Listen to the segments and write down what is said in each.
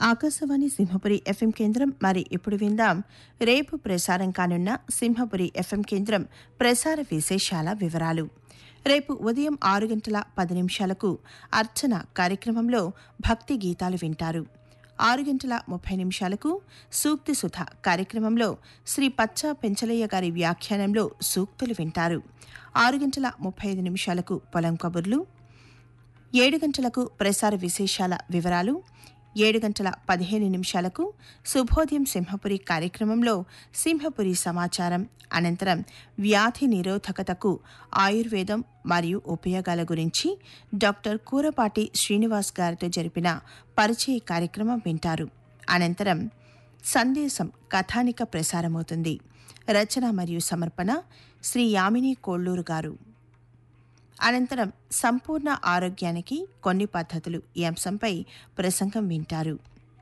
Akashvani Simhapuri FM కేంద్రం మరి ఇప్పుడు విందాం రేపు ప్రసారం కానున్న సింహపురి ఎఫ్ఎం కేంద్రం ప్రసార విశేషాల వివరాలు రేపు ఉదయం ఆరు గంటల పది నిమిషాలకు అర్చన కార్యక్రమంలో భక్తి గీతాలు వింటారు ఆరు గంటల ముప్పై నిమిషాలకు సూక్తి సుధ కార్యక్రమంలో శ్రీ పచ్చా పెంచలయ్య గారి వ్యాఖ్యానంలో సూక్తులు వింటారు ఆరు గంటల ముప్పై ఐదు నిమిషాలకు పొలం కబుర్లు ఏడు గంటలకు ప్రసార విశేషాల వివరాలు ఏడు గంటల పదిహేను నిమిషాలకు శుభోదయం సింహపురి కార్యక్రమంలో సింహపురి సమాచారం అనంతరం వ్యాధి నిరోధకతకు ఆయుర్వేదం మరియు ఉపయోగాల గురించి డాక్టర్ కూరపాటి శ్రీనివాస్ గారితో జరిపిన పరిచయ కార్యక్రమం వింటారు అనంతరం సందేశం కథానిక ప్రసారమవుతుంది రచన మరియు సమర్పణ శ్రీ యామిని కోళ్ళూరు గారు అనంతరం సంపూర్ణ ఆరోగ్యానికి కొన్ని పద్ధతులు ఈ అంశంపై ప్రసంగం వింటారు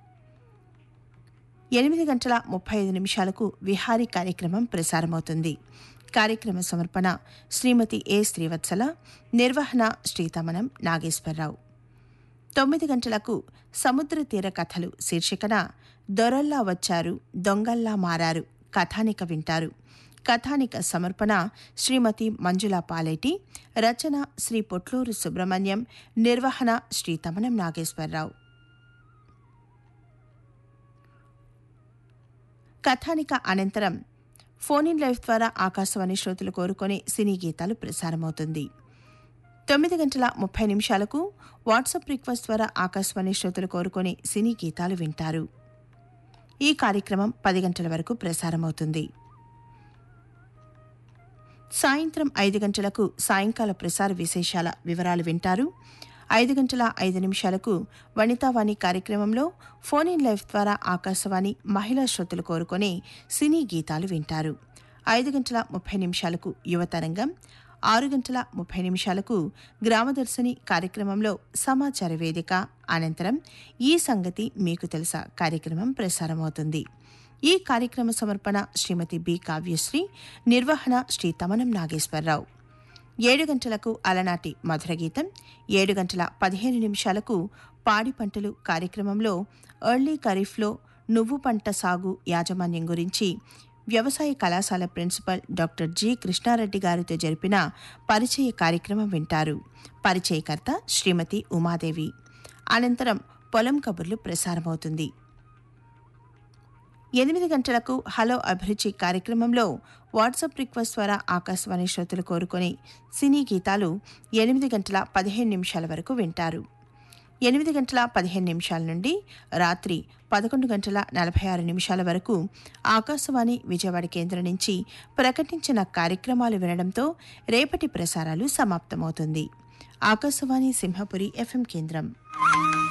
ఎనిమిది గంటల ముప్పై ఐదు నిమిషాలకు విహారీ కార్యక్రమం ప్రసారమవుతుంది కార్యక్రమ సమర్పణ శ్రీమతి ఏ శ్రీవత్సల నిర్వహణ శ్రీతమనం నాగేశ్వరరావు తొమ్మిది గంటలకు సముద్ర తీర కథలు శీర్షికన దొరల్లా వచ్చారు దొంగల్లా మారారు కథానిక వింటారు కథానిక సమర్పణ శ్రీమతి మంజుల పాలేటి రచన శ్రీ పొట్లూరు సుబ్రహ్మణ్యం నిర్వహణ శ్రీ తమనం నాగేశ్వరరావు కథానిక అనంతరం ఫోన్ ఇన్ లైఫ్ ద్వారా ఆకాశవాణి శ్రోతలు కోరుకొని సినీ గీతాలు ప్రసారమవుతుంది తొమ్మిది గంటల ముప్పై నిమిషాలకు వాట్సాప్ రిక్వెస్ట్ ద్వారా ఆకాశవాణి శ్రోతలు కోరుకొని సినీ గీతాలు వింటారు ఈ కార్యక్రమం పది గంటల వరకు ప్రసారమవుతుంది సాయంత్రం ఐదు గంటలకు సాయంకాల ప్రసార విశేషాల వివరాలు వింటారు ఐదు గంటల ఐదు నిమిషాలకు వనితావాణి కార్యక్రమంలో ఫోన్ ఇన్ లైఫ్ ద్వారా ఆకాశవాణి మహిళా శ్రోతలు కోరుకొని సినీ గీతాలు వింటారు ఐదు గంటల ముప్పై నిమిషాలకు యువతరంగం ఆరు గంటల ముప్పై నిమిషాలకు గ్రామదర్శిని కార్యక్రమంలో సమాచార వేదిక అనంతరం ఈ సంగతి మీకు తెలుసా కార్యక్రమం ప్రసారమవుతుంది ఈ కార్యక్రమ సమర్పణ శ్రీమతి బి కావ్యశ్రీ నిర్వహణ శ్రీ తమనం నాగేశ్వరరావు ఏడు గంటలకు అలనాటి మధుర గీతం ఏడు గంటల పదిహేను నిమిషాలకు పాడి పంటలు కార్యక్రమంలో ఎర్లీ ఖరీఫ్లో నువ్వు పంట సాగు యాజమాన్యం గురించి వ్యవసాయ కళాశాల ప్రిన్సిపల్ డాక్టర్ జి కృష్ణారెడ్డి గారితో జరిపిన పరిచయ కార్యక్రమం వింటారు పరిచయకర్త శ్రీమతి ఉమాదేవి అనంతరం పొలం కబుర్లు ప్రసారమవుతుంది ఎనిమిది గంటలకు హలో అభిరుచి కార్యక్రమంలో వాట్సాప్ రిక్వెస్ట్ ద్వారా ఆకాశవాణి శ్రోతలు కోరుకొని సినీ గీతాలు ఎనిమిది గంటల పదిహేను నిమిషాల వరకు వింటారు ఎనిమిది గంటల పదిహేను నిమిషాల నుండి రాత్రి పదకొండు గంటల నలభై ఆరు నిమిషాల వరకు ఆకాశవాణి విజయవాడ కేంద్రం నుంచి ప్రకటించిన కార్యక్రమాలు వినడంతో రేపటి ప్రసారాలు సమాప్తమవుతుంది ఆకాశవాణి సింహపురి ఎఫ్ఎం కేంద్రం